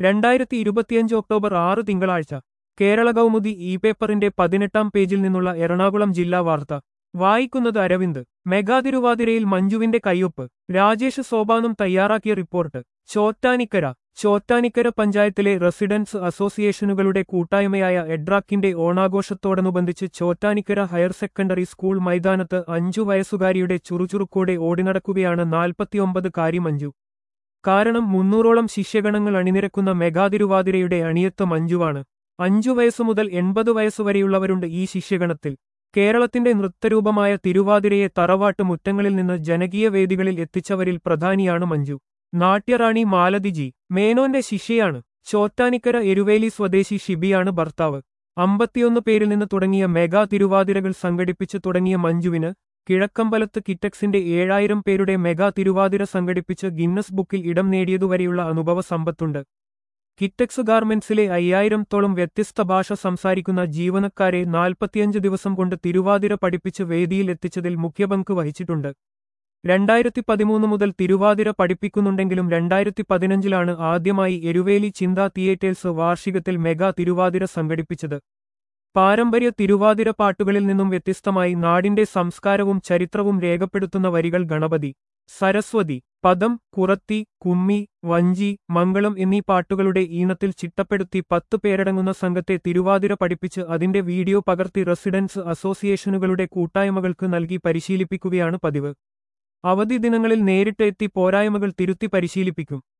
രണ്ടായിരത്തി ഇരുപത്തിയഞ്ച് ഒക്ടോബർ ആറ് തിങ്കളാഴ്ച കേരള കൗമുദി ഇ പേപ്പറിന്റെ പതിനെട്ടാം പേജിൽ നിന്നുള്ള എറണാകുളം ജില്ലാ വാർത്ത വായിക്കുന്നത് അരവിന്ദ് മെഗാ തിരുവാതിരയിൽ മഞ്ജുവിന്റെ കയ്യൊപ്പ് രാജേഷ് സോപാനം തയ്യാറാക്കിയ റിപ്പോർട്ട് ചോറ്റാനിക്കര ചോറ്റാനിക്കര പഞ്ചായത്തിലെ റെസിഡൻസ് അസോസിയേഷനുകളുടെ കൂട്ടായ്മയായ എഡ്രാക്കിന്റെ ഓണാഘോഷത്തോടനുബന്ധിച്ച് ചോറ്റാനിക്കര ഹയർ സെക്കൻഡറി സ്കൂൾ മൈതാനത്ത് അഞ്ചു വയസ്സുകാരിയുടെ ചുറുചുറുക്കോടെ ഓടിനടക്കുകയാണ് നാൽപ്പത്തിയൊമ്പത് കാരി മഞ്ജു കാരണം മുന്നൂറോളം ശിഷ്യഗണങ്ങൾ അണിനിരക്കുന്ന മെഗാ തിരുവാതിരയുടെ അണിയത്ത് മഞ്ജുവാണ് അഞ്ചു വയസ്സു മുതൽ എൺപത് വയസ്സുവരെയുള്ളവരുണ്ട് ഈ ശിഷ്യഗണത്തിൽ കേരളത്തിന്റെ നൃത്തരൂപമായ തിരുവാതിരയെ തറവാട്ട് മുറ്റങ്ങളിൽ നിന്ന് ജനകീയ വേദികളിൽ എത്തിച്ചവരിൽ പ്രധാനിയാണ് മഞ്ജു നാട്യറാണി മാലതിജി മേനോന്റെ ശിഷ്യയാണ് ചോറ്റാനിക്കര എരുവേലി സ്വദേശി ഷിബിയാണ് ഭർത്താവ് അമ്പത്തിയൊന്ന് പേരിൽ നിന്ന് തുടങ്ങിയ മെഗാ തിരുവാതിരകൾ സംഘടിപ്പിച്ചു തുടങ്ങിയ മഞ്ജുവിന് കിഴക്കമ്പലത്ത് കിറ്റക്സിന്റെ ഏഴായിരം പേരുടെ മെഗാ തിരുവാതിര സംഘടിപ്പിച്ച് ഗിന്നസ് ബുക്കിൽ ഇടം നേടിയതുവരെയുള്ള അനുഭവ സമ്പത്തുണ്ട് കിറ്റക്സ് ഗാർമെന്റ്സിലെ അയ്യായിരത്തോളം വ്യത്യസ്ത ഭാഷ സംസാരിക്കുന്ന ജീവനക്കാരെ നാൽപ്പത്തിയഞ്ച് ദിവസം കൊണ്ട് തിരുവാതിര പഠിപ്പിച്ച് വേദിയിൽ എത്തിച്ചതിൽ മുഖ്യപങ്ക് വഹിച്ചിട്ടുണ്ട് രണ്ടായിരത്തി പതിമൂന്ന് മുതൽ തിരുവാതിര പഠിപ്പിക്കുന്നുണ്ടെങ്കിലും രണ്ടായിരത്തി പതിനഞ്ചിലാണ് ആദ്യമായി എരുവേലി ചിന്താ തിയേറ്റേഴ്സ് വാർഷികത്തിൽ മെഗാ തിരുവാതിര സംഘടിപ്പിച്ചത് പാരമ്പര്യ തിരുവാതിര പാട്ടുകളിൽ നിന്നും വ്യത്യസ്തമായി നാടിന്റെ സംസ്കാരവും ചരിത്രവും രേഖപ്പെടുത്തുന്ന വരികൾ ഗണപതി സരസ്വതി പദം കുറത്തി കുമ്മി വഞ്ചി മംഗളം എന്നീ പാട്ടുകളുടെ ഈണത്തിൽ ചിട്ടപ്പെടുത്തി പത്ത് പേരടങ്ങുന്ന സംഘത്തെ തിരുവാതിര പഠിപ്പിച്ച് അതിന്റെ വീഡിയോ പകർത്തി റെസിഡൻസ് അസോസിയേഷനുകളുടെ കൂട്ടായ്മകൾക്ക് നൽകി പരിശീലിപ്പിക്കുകയാണ് പതിവ് അവധി ദിനങ്ങളിൽ നേരിട്ട് എത്തി പോരായ്മകൾ തിരുത്തി പരിശീലിപ്പിക്കും